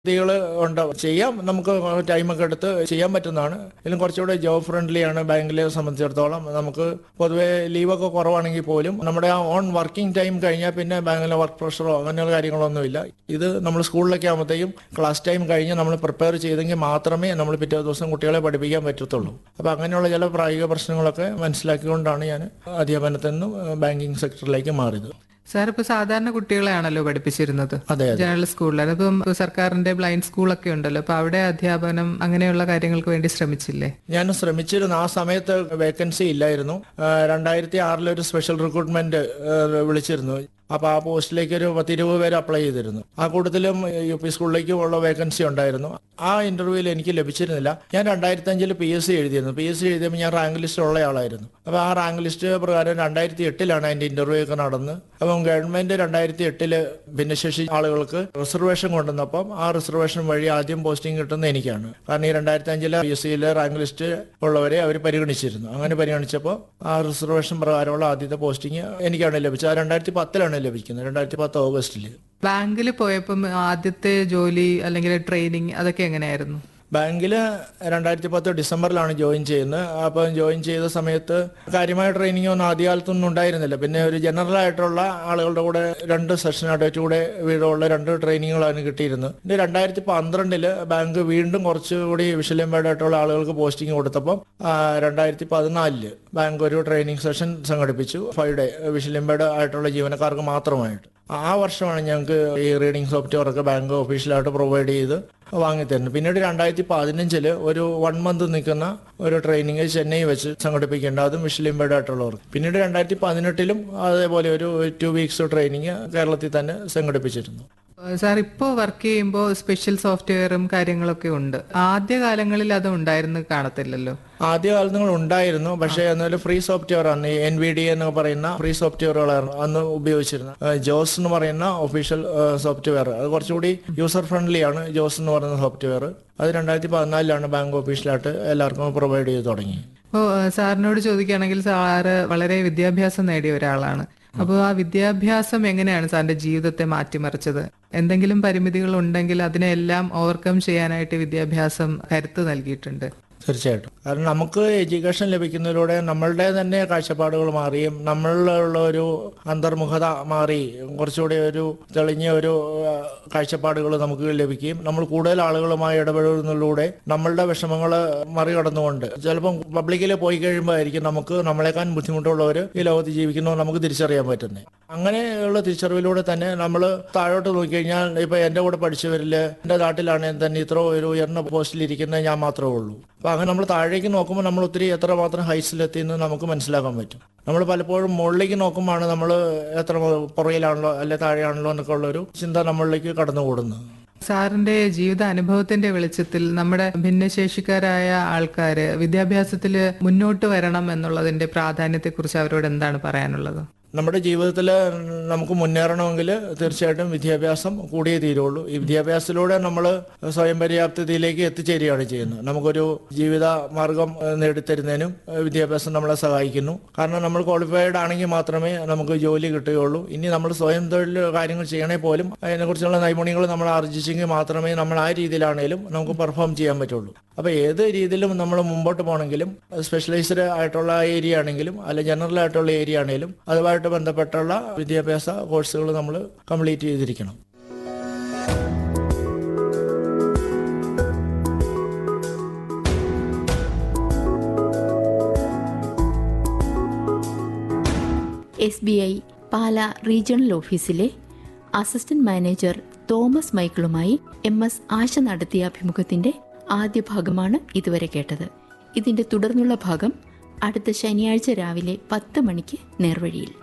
പദ്ധതികൾ ഉണ്ട് ചെയ്യാം നമുക്ക് ടൈമൊക്കെ എടുത്ത് ചെയ്യാൻ പറ്റുന്നതാണ് ഇതിലും കുറച്ചുകൂടെ ജോബ് ഫ്രണ്ട്ലി ആണ് ബാങ്കിലെ സംബന്ധിച്ചിടത്തോളം നമുക്ക് പൊതുവെ ലീവൊക്കെ കുറവാണെങ്കിൽ പോലും നമ്മുടെ ആ ഓൺ വർക്കിംഗ് ടൈം കഴിഞ്ഞാൽ പിന്നെ ബാങ്കിലെ വർക്ക് പ്രഷറോ അങ്ങനെയുള്ള കാര്യങ്ങളൊന്നുമില്ല ഇത് നമ്മൾ സ്കൂളിലൊക്കെ ആകുമ്പോഴത്തേക്കും ക്ലാസ് ടൈം കഴിഞ്ഞ് നമ്മൾ പ്രിപ്പയർ ചെയ്തെങ്കിൽ മാത്രമേ നമ്മൾ പിറ്റേ ദിവസം കുട്ടികളെ പഠിപ്പിക്കാൻ പറ്റത്തുള്ളൂ അപ്പോൾ അങ്ങനെയുള്ള ചില പ്രായോഗിക പ്രശ്നങ്ങളൊക്കെ മനസ്സിലാക്കിക്കൊണ്ടാണ് ഞാൻ അധ്യാപനത്തിൽ നിന്നും ബാങ്കിങ് സെക്ടറിലേക്ക് മാറിയത് സാർ ഇപ്പൊ സാധാരണ കുട്ടികളെയാണല്ലോ പഠിപ്പിച്ചിരുന്നത് അതെ അതെ ജനറൽ സ്കൂളിലാണ് ഇപ്പം സർക്കാരിന്റെ ബ്ലൈൻഡ് സ്കൂളൊക്കെ ഉണ്ടല്ലോ അപ്പൊ അവിടെ അധ്യാപനം അങ്ങനെയുള്ള കാര്യങ്ങൾക്ക് വേണ്ടി ശ്രമിച്ചില്ലേ ഞാൻ ശ്രമിച്ചിരുന്നു ആ സമയത്ത് വേക്കൻസി ഇല്ലായിരുന്നു രണ്ടായിരത്തി ആറിലൊരു സ്പെഷ്യൽ റിക്രൂട്ട്മെന്റ് വിളിച്ചിരുന്നു അപ്പൊ ആ പോസ്റ്റിലേക്ക് ഒരു പത്തിരുപത് പേര് അപ്ലൈ ചെയ്തിരുന്നു ആ കൂട്ടത്തിലും യു പി സ്കൂളിലേക്കും ഉള്ള വേക്കൻസി ഉണ്ടായിരുന്നു ആ ഇന്റർവ്യൂവിൽ എനിക്ക് ലഭിച്ചിരുന്നില്ല ഞാൻ രണ്ടായിരത്തി അഞ്ചിൽ പി എസ് സി എഴുതിയിരുന്നു പി എസ് സി എഴുതിയപ്പോൾ ഞാൻ റാങ്ക് ലിസ്റ്റ് ഉള്ള ആളായിരുന്നു അപ്പൊ ആ റാങ്ക് ലിസ്റ്റ് പ്രകാരം രണ്ടായിരത്തി എട്ടിലാണ് അതിന്റെ ഇന്റർവ്യൂ ഒക്കെ നടന്ന് അപ്പം ഗവൺമെന്റ് രണ്ടായിരത്തി എട്ടില് ഭിന്നശേഷി ആളുകൾക്ക് റിസർവേഷൻ കൊണ്ടുവന്നപ്പം ആ റിസർവേഷൻ വഴി ആദ്യം പോസ്റ്റിംഗ് കിട്ടുന്നത് എനിക്കാണ് കാരണം ഈ രണ്ടായിരത്തി അഞ്ചിലെ പി എസ് സിയിലെ റാങ്ക് ലിസ്റ്റ് ഉള്ളവരെ അവർ പരിഗണിച്ചിരുന്നു അങ്ങനെ പരിഗണിച്ചപ്പോൾ ആ റിസർവേഷൻ പ്രകാരമുള്ള ആദ്യത്തെ പോസ്റ്റിംഗ് എനിക്കാണ് ലഭിച്ചത് ആ രണ്ടായിരത്തി പത്തിലാണ് ലഭിക്കുന്നത് രണ്ടായിരത്തി പത്ത് ഓഗസ്റ്റിൽ ബാങ്കിൽ പോയപ്പം ആദ്യത്തെ ജോലി അല്ലെങ്കിൽ ട്രെയിനിങ് അതൊക്കെ എങ്ങനെയായിരുന്നു ബാങ്കിൽ രണ്ടായിരത്തി പത്ത് ഡിസംബറിലാണ് ജോയിൻ ചെയ്യുന്നത് അപ്പം ജോയിൻ ചെയ്ത സമയത്ത് കാര്യമായ ട്രെയിനിങ് ഒന്നും ആദ്യകാലത്തൊന്നും ഉണ്ടായിരുന്നില്ല പിന്നെ ഒരു ജനറൽ ആയിട്ടുള്ള ആളുകളുടെ കൂടെ രണ്ട് സെഷനായിട്ട് കൂടെ വീതമുള്ള രണ്ട് ട്രെയിനിങ്ങുകളാണ് കിട്ടിയിരുന്നത് പിന്നെ രണ്ടായിരത്തി പന്ത്രണ്ടില് ബാങ്ക് വീണ്ടും കുറച്ചുകൂടി വിഷലംബേഡ് ആയിട്ടുള്ള ആളുകൾക്ക് പോസ്റ്റിംഗ് കൊടുത്തപ്പം ആ, രണ്ടായിരത്തി പതിനാലില് ബാങ്ക് ഒരു ട്രെയിനിങ് സെഷൻ സംഘടിപ്പിച്ചു ഫൈവ് ഡേ വിഷലംബേഡ് ആയിട്ടുള്ള ജീവനക്കാർക്ക് മാത്രമായിട്ട് ആ വർഷമാണ് ഞങ്ങൾക്ക് ഈ റീഡിംഗ് സോഫ്റ്റ്വെയർ ഒക്കെ ബാങ്ക് ഒഫീഷ്യലായിട്ട് പ്രൊവൈഡ് ചെയ്ത് വാങ്ങിത്തരുന്നത് പിന്നീട് രണ്ടായിരത്തി പതിനഞ്ചില് ഒരു വൺ മന്ത് നിൽക്കുന്ന ഒരു ട്രെയിനിങ് ചെന്നൈ വെച്ച് സംഘടിപ്പിക്കേണ്ട അതും വിഷ്വൽ ഇമ്പേർഡ് ആയിട്ടുള്ളവർക്ക് പിന്നീട് രണ്ടായിരത്തി പതിനെട്ടിലും അതേപോലെ ഒരു ടു വീക്സ് ട്രെയിനിങ് കേരളത്തിൽ തന്നെ സംഘടിപ്പിച്ചിരുന്നു സാർ ഇപ്പോൾ വർക്ക് ചെയ്യുമ്പോൾ സ്പെഷ്യൽ സോഫ്റ്റ്വെയറും കാര്യങ്ങളൊക്കെ ഉണ്ട് ആദ്യ കാലങ്ങളിൽ അത് ഉണ്ടായിരുന്നു കാണത്തില്ലല്ലോ ആദ്യ കാലങ്ങൾ ഉണ്ടായിരുന്നു പക്ഷേ എന്നാലും ഫ്രീ സോഫ്റ്റ്വെയർ ആണ് ഈ എൻ വി ഡി എന്ന് പറയുന്ന ഫ്രീ സോഫ്റ്റ്വെയറുകളായിരുന്നു അന്ന് ഉപയോഗിച്ചിരുന്നത് ഏഹ് ജോസ് എന്ന് പറയുന്ന ഒഫീഷ്യൽ സോഫ്റ്റ്വെയർ അത് കുറച്ചുകൂടി യൂസർ ഫ്രണ്ട്ലി ആണ് ജോസ് എന്ന് പറയുന്ന സോഫ്റ്റ്വെയർ അത് രണ്ടായിരത്തി പതിനാലിലാണ് ബാങ്ക് ഒഫീഷ്യലായിട്ട് എല്ലാവർക്കും പ്രൊവൈഡ് ചെയ്ത് തുടങ്ങി അപ്പോൾ സാറിനോട് ചോദിക്കുകയാണെങ്കിൽ സാറ് വളരെ വിദ്യാഭ്യാസം നേടിയ ഒരാളാണ് അപ്പോൾ ആ വിദ്യാഭ്യാസം എങ്ങനെയാണ് സാറിന്റെ ജീവിതത്തെ മാറ്റിമറിച്ചത് എന്തെങ്കിലും പരിമിതികൾ ഉണ്ടെങ്കിൽ അതിനെല്ലാം ഓവർകം ചെയ്യാനായിട്ട് വിദ്യാഭ്യാസം കരുത്ത് നൽകിയിട്ടുണ്ട് തീർച്ചയായിട്ടും കാരണം നമുക്ക് എഡ്യൂക്കേഷൻ ലഭിക്കുന്നതിലൂടെ നമ്മളുടെ തന്നെ കാഴ്ചപ്പാടുകൾ മാറിയും നമ്മളിലുള്ള ഒരു അന്തർമുഖത മാറി കുറച്ചുകൂടി ഒരു തെളിഞ്ഞ ഒരു കാഴ്ചപ്പാടുകൾ നമുക്ക് ലഭിക്കുകയും നമ്മൾ കൂടുതൽ ആളുകളുമായി ഇടപെടുന്നതിലൂടെ നമ്മളുടെ വിഷമങ്ങൾ മറികടന്നുകൊണ്ട് ചിലപ്പം പബ്ലിക്കിൽ പോയി കഴിയുമ്പോഴായിരിക്കും നമുക്ക് നമ്മളെക്കാൾ ബുദ്ധിമുട്ടുള്ളവർ ഈ ലോകത്ത് ജീവിക്കുന്നവർ നമുക്ക് തിരിച്ചറിയാൻ പറ്റുന്നത് അങ്ങനെയുള്ള തിരിച്ചറിവിലൂടെ തന്നെ നമ്മൾ താഴോട്ട് നോക്കിക്കഴിഞ്ഞാൽ ഇപ്പൊ എന്റെ കൂടെ പഠിച്ചവരിൽ എന്റെ നാട്ടിലാണെങ്കിൽ തന്നെ ഇത്ര ഒരു ഉയർന്ന പോസ്റ്റിൽ ഇരിക്കുന്നത് ഞാൻ മാത്രമേ ഉള്ളൂ അപ്പൊ അങ്ങനെ നമ്മൾ താഴേക്ക് നോക്കുമ്പോൾ നമ്മൾ ഒത്തിരി എത്രമാത്രം ഹൈറ്റ്സിലെത്തി എന്ന് നമുക്ക് മനസ്സിലാക്കാൻ പറ്റും നമ്മൾ പലപ്പോഴും മുകളിലേക്ക് നോക്കുമ്പോഴാണ് നമ്മൾ എത്ര പുറകിലാണല്ലോ അല്ലെ താഴെയാണല്ലോ എന്നൊക്കെ ഉള്ളൊരു ചിന്ത നമ്മളിലേക്ക് കടന്നുകൂടുന്നത് സാറിന്റെ ജീവിത അനുഭവത്തിന്റെ വെളിച്ചത്തിൽ നമ്മുടെ ഭിന്നശേഷിക്കാരായ ആൾക്കാര് വിദ്യാഭ്യാസത്തിൽ മുന്നോട്ട് വരണം എന്നുള്ളതിന്റെ പ്രാധാന്യത്തെക്കുറിച്ച് അവരോട് എന്താണ് പറയാനുള്ളത് നമ്മുടെ ജീവിതത്തിൽ നമുക്ക് മുന്നേറണമെങ്കിൽ തീർച്ചയായിട്ടും വിദ്യാഭ്യാസം കൂടിയേ തീരുള്ളൂ ഈ വിദ്യാഭ്യാസത്തിലൂടെ നമ്മൾ സ്വയം പര്യാപ്തതയിലേക്ക് എത്തിച്ചേരുകയാണ് ചെയ്യുന്നത് നമുക്കൊരു ജീവിത മാർഗം ഏഹ്, നേടിത്തരുന്നതിനും ഏഹ്, വിദ്യാഭ്യാസം നമ്മളെ സഹായിക്കുന്നു കാരണം നമ്മൾ ക്വാളിഫൈഡ് ആണെങ്കിൽ മാത്രമേ നമുക്ക് ജോലി കിട്ടുകയുള്ളൂ ഇനി നമ്മൾ സ്വയം തൊഴിൽ കാര്യങ്ങൾ ചെയ്യണേ പോലും അതിനെക്കുറിച്ചുള്ള നൈപുണ്യങ്ങൾ നമ്മൾ ആർജിച്ചെങ്കിൽ മാത്രമേ നമ്മൾ ആ രീതിയിലാണെങ്കിലും നമുക്ക് പെർഫോം ചെയ്യാൻ പറ്റുള്ളൂ അപ്പോൾ ഏത് രീതിയിലും നമ്മൾ മുമ്പോട്ട് പോകണമെങ്കിലും സ്പെഷ്യലൈസ്ഡ് ആയിട്ടുള്ള ഏരിയ ആണെങ്കിലും അല്ലെ ജനറൽ ആയിട്ടുള്ള ഏരിയ ആണെങ്കിലും അതുമായിട്ട് ബന്ധപ്പെട്ടുള്ള വിദ്യാഭ്യാസ കോഴ്സുകൾ നമ്മൾ കംപ്ലീറ്റ് ചെയ്തിരിക്കണം S B I Pala regional ഓഫീസിലെ അസിസ്റ്റന്റ് മാനേജർ തോമസ് മൈക്കിളുമായി എം എസ് ആശ നടത്തിയ അഭിമുഖത്തിന്റെ ആദ്യ ഭാഗമാണ് ഇതുവരെ കേട്ടത് ഇതിന്റെ തുടർന്നുള്ള ഭാഗം അടുത്ത ശനിയാഴ്ച രാവിലെ പത്ത് മണിക്ക് നേർവഴിയിൽ